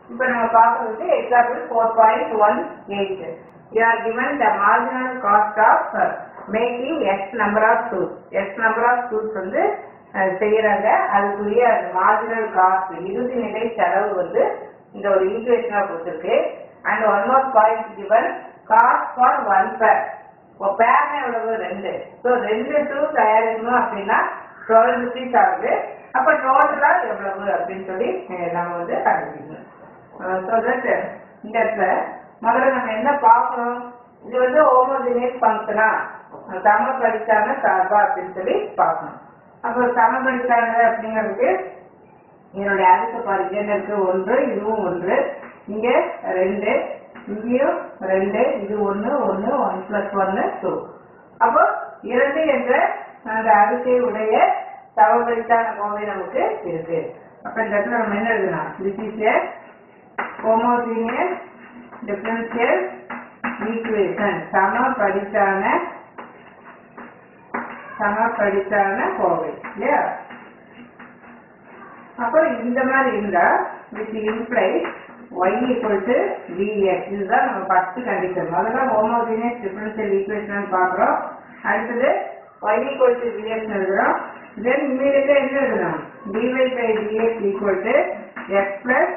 இப்போ நம்ம பார்க்கறது example four point one eight you are given the marginal cost of making x number of toys x number of toys வந்து அஹ், செய்யறாங்க அதுக்குரிய அந்த மார்ஜினல் காஸ்ட் இறுதி நிலை செலவு வந்து இந்த ஒரு ஈக்குவேஷனாக கொடுத்துருக்கு and one more point given cost for one pair இப்போ பேர்னா எவ்வளவு ரெண்டு ஸோ ரெண்டு டூ தயாரிக்கணும் அப்படின்னா டுவெல் ருபீஸ் ஆகுது அப்போ டோட்டலா எவ்வளவு அப்படின்னு சொல்லி அஹ், நம்ம வந்து கண்டுபிடிக்கணும் ஸோ தட் இந்த இடத்துல முதல்ல நம்ம என்ன பார்க்கணும் இது வந்து ஹோமோஜினியஸ் ஃபங்க்ஷனா சமபடித்தான சார்பா அப்படின்னு சொல்லி பார்க்கணும் அப்போ சமபடித்தான அப்படிங்கிறதுக்கு இதனுடைய அடுத்த பாருங்க என்ன இருக்கு ஒன்று இதுவும் ஒன்று இங்க ரெண்டு இங்கேயும் ரெண்டு இது ஒன்று ஒன்று ஒன் பிளஸ் ஒன்று டூ அப்போ இரண்டு என்ற அந்த அடுக்கை உடைய சமபடித்தான கோவை நமக்கு இருக்கு அப்ப இந்த இடத்துல நம்ம என்ன எழுதலாம் this is a homogeneous differential equation சமபடித்தான சமபடித்தான கோவை இல்லையா அப்போ இந்த மாதிரி இருந்தா with imply y equal to vx இதுதான் நம்ம ஃபர்ஸ்ட் கண்டிஷன் முதல்ல ஹோமோஜினியஸ் டிஃபரன்ஷியல் ஈக்குவேஷன் பார்க்குறோம் அடுத்தது y ஈக்குவல் டு விஎக்ஸ் எழுதுறோம் தென் இம்மீடியட்டா என்ன எழுதணும் dy by dx equal to x plus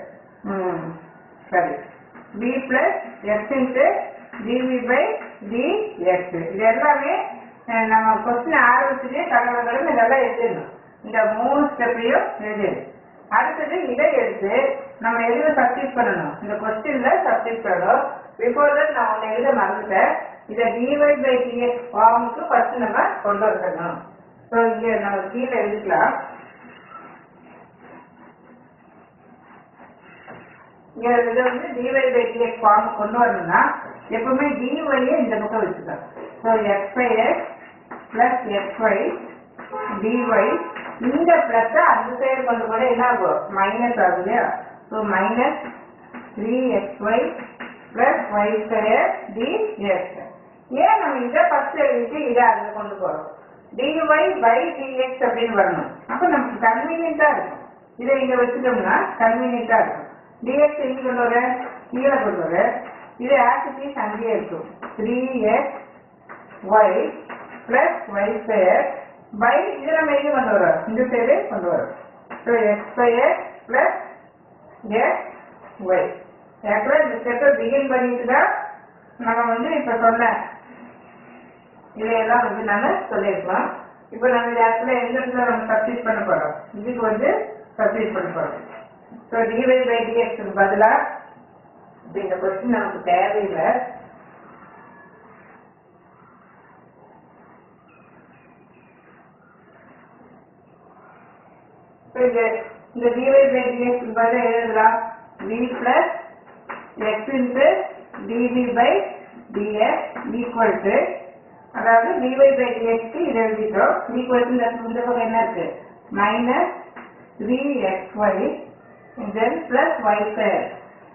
sorry b plus x into dv by dx இது எல்லாமே அஹ், நம்ம கொஸ்டின் ஆரம்பிச்சுட்டே கடவுளும் இதெல்லாம் எழுதணும் இந்த மூணு ஸ்டெப்பையும் எழுதணும் அடுத்தது இதை எடுத்து நம்ம எதுல சப்ஸ்டிட் பண்ணணும் இந்த கொஸ்டின்ல சப்ஸ்டிட் பண்ணணும் பிஃபோர் தட் நான் ஒன்று எழுத மறந்துட்டேன் இதை டிஒய் பை டிஎக்ஸ் ஃபார்முக்கு ஃபர்ஸ்ட் நம்ம கொண்டு வந்துடணும் ஸோ இங்கே நம்ம கீழே எழுதிக்கலாம் இங்க இதை வந்து டிஒய் பை டிஎக்ஸ் ஃபார்ம் கொண்டு வரணும்னா எப்பவுமே டிஒய்யை இந்த பக்கம் வச்சுக்கலாம் so x is plus xy dy இந்த பிளஸ் அந்த சைடு கொண்டு போட என்ன ஆகும் மைனஸ் ஆகும் இல்லையா so minus three x y plus y square d x ஏன் நம்ம இதை ஃபர்ஸ்ட் எழுதிட்டு இதை அதில் கொண்டு போறோம் டிஒய் பை டிஎக்ஸ் அப்படின்னு வரணும் அப்போ நமக்கு கன்வீனியண்டா இருக்கும் இதை இங்க வச்சுட்டோம்னா கன்வீனியண்டா இருக்கும் டிஎக்ஸ் எங்க கொண்டு வர கீழே கொண்டு வர இது ஆக்டிவிட்டிஸ் அங்கேயே இருக்கும் three x y plus y square by இது நம்ம எங்க கொண்டு வரோம் இந்த சைடு கொண்டு வரோம் so x square plus x y ஆக்சுவலாக இந்த ஸ்டெப்பை பிகின் பண்ணிட்டு தான் நம்ம வந்து இப்போ சொன்ன இதையெல்லாம் வந்து நம்ம சொல்லியிருக்கலாம் இப்போ நம்ம இந்த இடத்துல எந்த இடத்துல நம்ம சப்ஸ்டிட் பண்ண போறோம் இதுக்கு வந்து சப்ஸ்டிட் பண்ண போறோம் ஸோ டிவை பை டிஎக்ஸுக்கு பதிலாக இப்போ இந்த கொஸ்டின் நமக்கு தேவையில்லை இப்போ இந்த இந்த டிவை பை டிஎக்ஸ் பதிலாக எழுதலாம் v plus x into dv by dx equal to அதாவது டிவை பை டிஎக்ஸ்க்கு இதை எழுதிட்டோம் ஈக்குவல் டு இந்த இந்த பக்கம் என்ன இருக்கு minus three x y then plus y square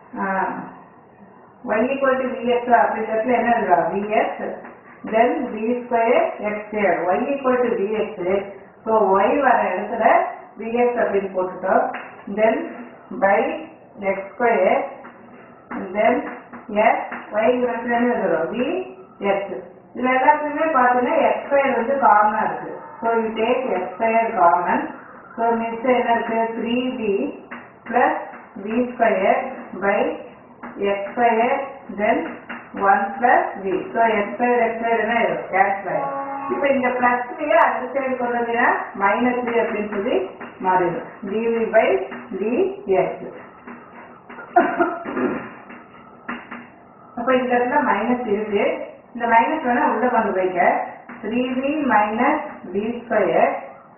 y equal to vx அப்படிங்கிறதுல என்ன எழுதலாம் vx then v square x square y equal to vx so y வர இடத்துல விஎக்ஸ் அப்படின்னு போட்டுட்டோம் then by x square then x y இடத்துல என்ன எழுதுறோம் வி எக்ஸ் இதுல எல்லாத்துலயுமே பார்த்தீங்கன்னா எக்ஸ் ஸ்கொயர் வந்து காமனா இருக்கு so you take x square common so மிஸ் என்ன இருக்கு three v plus v square by x square then one plus v so x square x square என்ன கேஷ் இப்போ இந்த பிளஸ்லயே அந்த சைடு கொண்டு வந்தீங்கன்னா மைனஸ் த்ரீ அப்படின்னு சொல்லி மாறிடும் டிவி பை டி எக்ஸ் அப்போ இந்த இடத்துல மைனஸ் இருக்கு இந்த மைனஸ் வேணா உள்ள கொண்டு வைக்க three v minus v square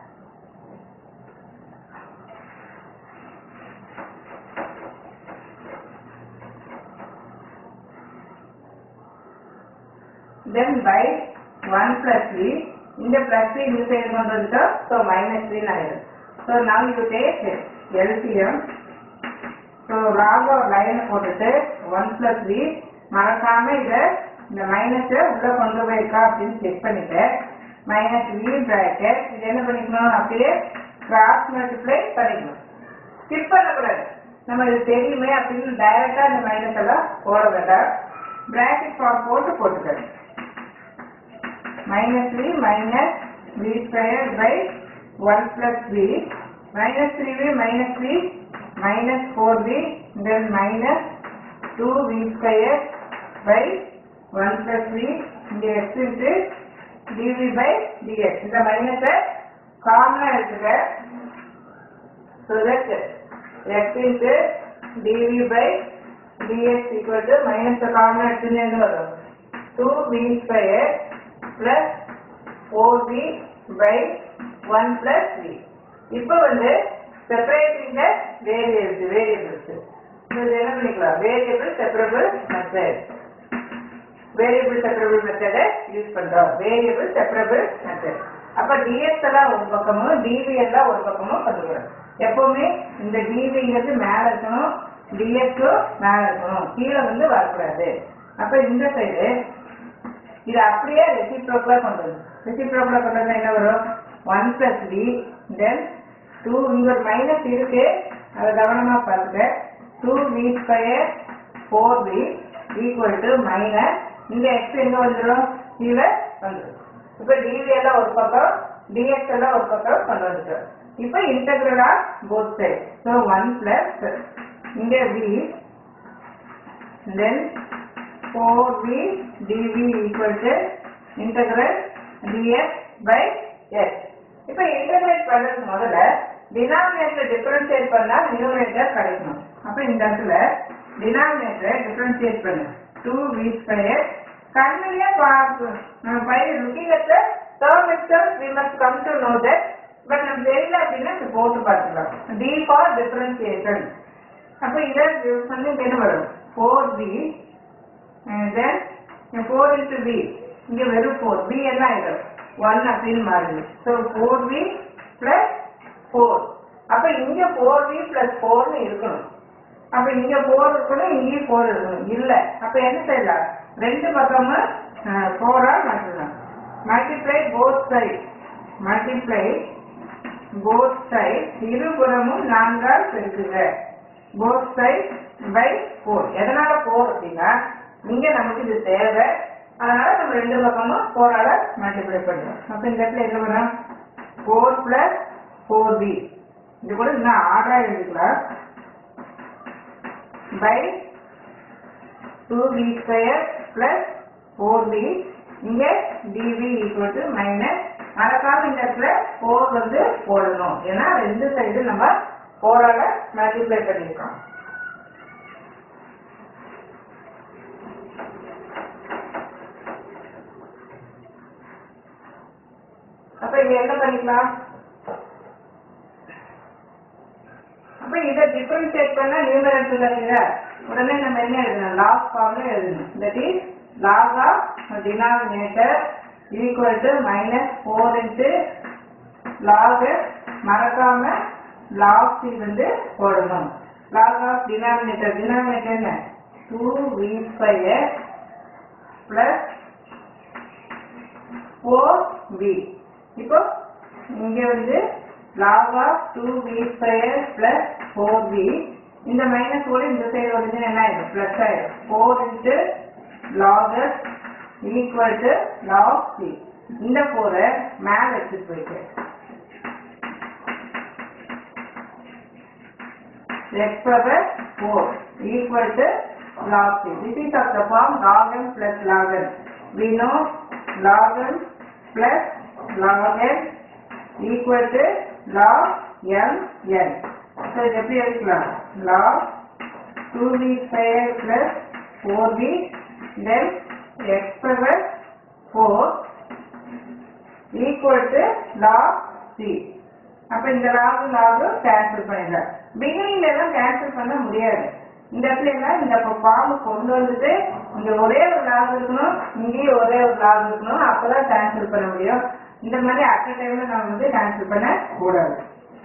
then by one plus three இந்த பிளஸ் த்ரீ இந்த சைடு கொண்டு வந்துட்டோம் ஸோ மைனஸ் த்ரீ ஆயிடும் so now you take LCM so லாக லைனை போட்டுட்டு ஒன் பிளஸ் த்ரீ மறக்காம இதை இந்த மைனஸை உள்ள கொண்டு போயிருக்கா அப்படின்னு செக் பண்ணிட்டு மைனஸ் வி பிராக்கெட் இது என்ன பண்ணிக்கணும் அப்படியே கிராஸ் மல்டிப்ளை பண்ணிக்கணும் ஸ்கிப் பண்ணக்கூடாது நம்ம இது தெரியுமே அப்படின்னு டைரக்டா இந்த மைனஸ் எல்லாம் போட வேண்டாம் பிராக்கெட் ஃபார்ம் போட்டு போட்டுக்கிறேன் minus three minus v square by one plus v minus three v minus three minus four v then minus two v square by one plus v இங்கே x into dv by dx இந்த மைனஸை காமனாக எடுத்துக்க so that x into dv by dx equal to minus காமனாக எடுத்துன்னு என்ன வரும் two v square plus four v by one plus v இப்போ வந்து செப்பரேட்டிங் த வேரியபிள்ஸ் வேரியபிள்ஸ் இது என்ன பண்ணிக்கலாம் variable separable method variable separable மெத்தடை யூஸ் பண்றோம் வேரியபிள் செப்பரபிள் மெத்தட் அப்ப டிஎஸ் எல்லாம் ஒரு பக்கமும் டிவி எல்லாம் ஒரு பக்கமும் கொண்டுக்கிறோம் எப்பவுமே இந்த டிவிங்கிறது மேல இருக்கணும் டிஎஸ்க்கும் மேல இருக்கணும் கீழே வந்து வரக்கூடாது அப்ப இந்த சைடு இது அப்படியே ரெசிப்ரோக்கலா கொண்டு வரும் ரெசிப்ரோக்கலா கொண்டு வந்தா என்ன வரும் one plus d then two இங்க ஒரு மைனஸ் இருக்கு அதை கவனமா பாருங்க two v square four v equal to minus இந்த எக்ஸ் எங்க வந்துடும் கீழே வந்துடும் இப்போ டிவி எல்லாம் ஒரு பக்கம் டிஎக்ஸ் எல்லாம் ஒரு பக்கம் கொண்டு வந்துட்டோம் இப்போ integral of both side so one plus இங்க v then 4v dv equal to integral dx by x. இப்போ இன்டகிரேட் பண்றதுக்கு முதல்ல டினாமினேட்டர் டிஃபரன்ஷியேட் பண்ணா நியூமரேட்டர் கிடைக்கணும் அப்ப இந்த இடத்துல டினாமினேட்டர் டிஃபரன்ஷியேட் பண்ணு டூ வி ஸ்கொயர் கண்ணிலே நம்ம பையன் looking at third exam we must come to know that but நம்ம தெரியல அப்படின்னா இப்படி போட்டு பார்த்துக்கலாம் டி ஃபார் டிஃபரன்ஷியேஷன் அப்ப இதை வந்து என்ன வரும் four p then four into p இங்க வெறும் ஃபோர் பி என்ன ஆயிடும் ஒன் அப்படின்னு மாறுது so four p plus four அப்ப இங்க ஃபோர் பி பிளஸ் ஃபோர்னு இருக்கணும் அப்ப இங்க ஃபோர் இருக்கணும் இங்கேயும் ஃபோர் இருக்கணும் இல்ல அப்ப என்ன செய்யலாம் ரெண்டு பக்கமும் ஃபோரா மாற்றலாம் multiply both side multiply both side இருபுறமும் நான்கால் பெருக்குக போத் சைட் பை ஃபோர் எதனால ஃபோர் அப்படின்னா இங்க நமக்கு இது தேவை அதனால நம்ம ரெண்டு பக்கமும் ஃபோரால மல்டிப்ளை பண்ணுறோம் அப்ப இந்த இடத்துல என்ன வரும் ஃபோர் பிளஸ் ஃபோர் பி இது கூட இன்னும் ஆர்டரா எழுதிக்கலாம் by two p square plus four p இங்க டிவி ஈக்குவல் டு மைனஸ் மறக்காம இந்த இடத்துல ஃபோர் வந்து போடணும் ஏன்னா ரெண்டு சைடு நம்ம ஃபோரால மல்டிப்ளை பண்ணியிருக்கோம் அப்ப இங்க என்ன பண்ணிக்கலாம் அப்ப இதை டிஃபரன்ஷியேட் பண்ணா நியூமரேட்டர் தானீங்க உடனே நம்ம என்ன எழுதணும் லாக் ஃபார்ம்ல எழுதணும் that is log of denominator equal to minus four into log மறக்காம லாக் சி வந்து போடணும் லாக் ஆஃப் டினாமினேட்டர் டினாமினேட்டர் என்ன two v square plus four p இப்போ இங்க வந்து log of 2b square plus 4b இந்த மைனஸ் கூட இந்த சைடு வந்து என்ன ஆயிடும் பிளஸ் ஆயிடும் four into log s equal to log c இந்த ஃபோரை மேல எடுத்துட்டு போயிட்டு x power 4 equal to log c this is of the form log n plus log n we know log n plus log n equal to log m n. So இது எப்படி எழுதிக்கலாம் log 2b square plus 4b then x power 4 equal to log c. அப்ப இந்த lock lock cancel பண்ணிடலாம் பிகினிங்ல எல்லாம் cancel பண்ண முடியாது இந்த இடத்துல எல்லாம் இந்த ஃபார்ம் கொண்டு வந்துட்டு இங்க ஒரே ஒரு லாக் இருக்கணும் இங்கேயும் ஒரே ஒரு லாக் இருக்கணும் அப்பதான் கேன்சல் பண்ண முடியும் இந்த மாதிரி அட் டைம்ல நம்ம வந்து கேன்சல் பண்ண கூடாது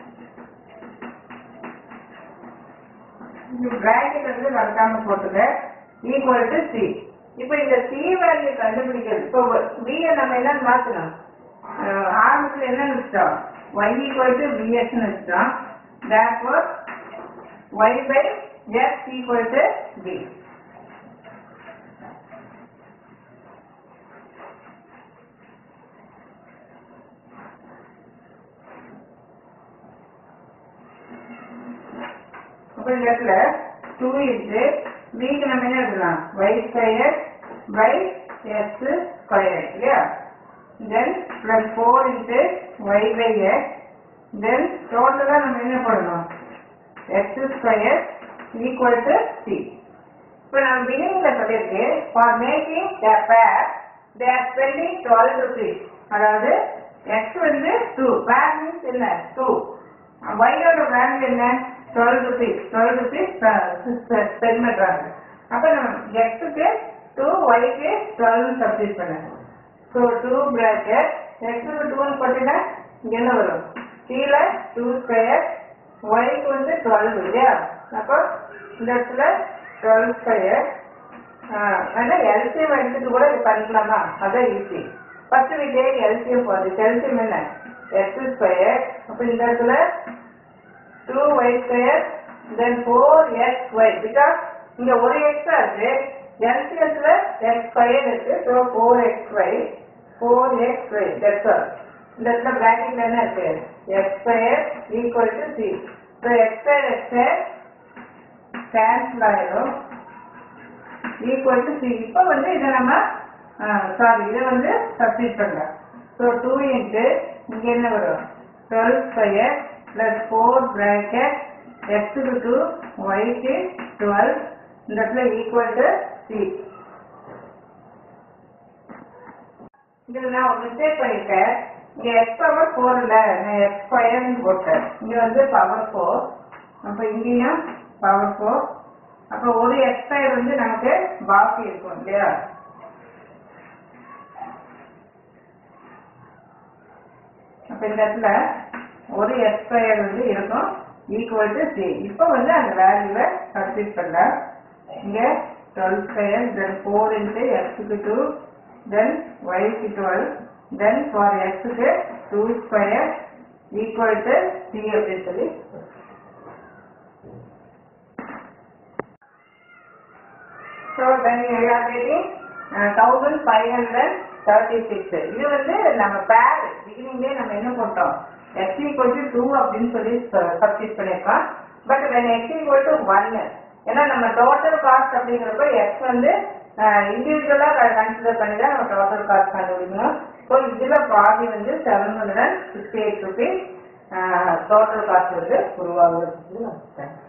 பிராக்கெட் வந்து மறக்காம போட்டுக்க ஈக்குவல் டு சி இப்போ இந்த சி வேல்யூ கண்டுபிடிக்கிறது இப்போ v நம்ம என்ன மாத்தணும் அஹ் ஆரம்பத்துல என்ன வச்சிட்டோம் y ஈக்குவல் டு vx வச்சிட்டோம் therefore y by x equal to b அப்ப இந்த இடத்துல டூ இன்ட்டு பிக்கு நம்ம என்ன எழுதலாம் y square by x square இல்லையா then plus four into y by x then டோட்டலாக நம்ம என்ன பண்ணணும் x square equal to c இப்போ நம்ம பிகினிங்கில் சொல்லியிருக்கு for making a pair they are spending twelve rupees அதாவது எக்ஸ் வந்து டூ பேர் மீன்ஸ் என்ன டூ ஒய்யோட வேல்யூ என்ன twelve rupees twelve rupees spend பண்ணுறாங்க அப்போ நம்ம எக்ஸுக்கு டூ ஒய்க்கு டுவெல் சப்ஸ்டிட் பண்ணணும் ஸோ டூ பிராக்கெட் எக்ஸுக்கு டூன்னு போட்டீங்கன்னா இங்கே என்ன வரும் கீழே டூ ஸ்கொயர் ஒய்க்கு வந்து டுவெல் இல்லையா அப்போ இந்த இடத்துல டுவெல் ஸ்கொயர் ஆனால் எல்சிஎம் எடுத்துட்டு கூட இது பண்ணிக்கலாமா அதான் ஈஸி ஃபர்ஸ்ட் வீட்டே எல்சிஎம் போகுது எல்சிஎம் என்ன எக்ஸ் ஸ்கொயர் அப்போ இந்த இடத்துல two y square then four x y because இங்க ஒரு எக்ஸ் இருக்கு எல்சிஎஸ்ல எக்ஸ் ஸ்கொயர் இருக்கு so four x y four x y that's all இந்த இடத்துல பிராக்கெட்ல என்ன இருக்கு x square equal to c so x square x square cancel ஆயிடும் ஈக்குவல் டு சி இப்போ வந்து இதை நம்ம சாரி இதை வந்து சப்ஸ்டிட் பண்ணலாம் ஸோ டூ இன்ட்டு இங்கே என்ன வரும் twelve square plus four bracket எக்ஸுக்கு டூ ஒய்க்கு டுவெல் இந்த இடத்துல ஈக்குவல் டு சி இதில் நான் ஒரு மிஸ்டேக் பண்ணியிருக்கேன் இங்கே எக்ஸ் பவர் ஃபோர் இல்லை நான் எக்ஸ் ஸ்கொயர்னு போட்டேன் இங்கே வந்து பவர் ஃபோர் அப்போ இங்கேயும் பவர் ஃபோர் அப்போ ஒரு எக்ஸ்பயர் வந்து நமக்கு பாக்கி இருக்கும் இல்லையா அப்ப இந்த இடத்துல ஒரு எக்ஸ்பயர் வந்து இருக்கும் ஈக்குவல் டு சி இப்போ வந்து அந்த வேல்யூவை சப்ஸ்டிட் பண்ணலாம் இங்க twelve square then four into எக்ஸுக்கு டூ தென் ஒய்க்கு டுவெல் தென் ஃபார் எக்ஸுக்கு two square equal to c அப்படின்னு சொல்லி So then we are getting thousand five hundred thirty six இது வந்து நம்ம பேர் பிகினிங்லேயே நம்ம என்ன போட்டோம் எக்ஸ் ஈக்குவல் டு டூ அப்படின்னு சொல்லி சப்ஸ்டிட் பண்ணியிருக்கோம் but when x equal to ஒன்னு ஏன்னா நம்ம டோட்டல் காஸ்ட் அப்படிங்கிறப்ப எக்ஸ் வந்து இண்டிவிஜுவலாக கன்சிடர் பண்ணி தான் நம்ம டோட்டல் காஸ்ட் கண்டுபிடிக்கணும் ஸோ இதில் பாதி வந்து seven hundred sixty eight rupees total cost வந்து உருவாகுது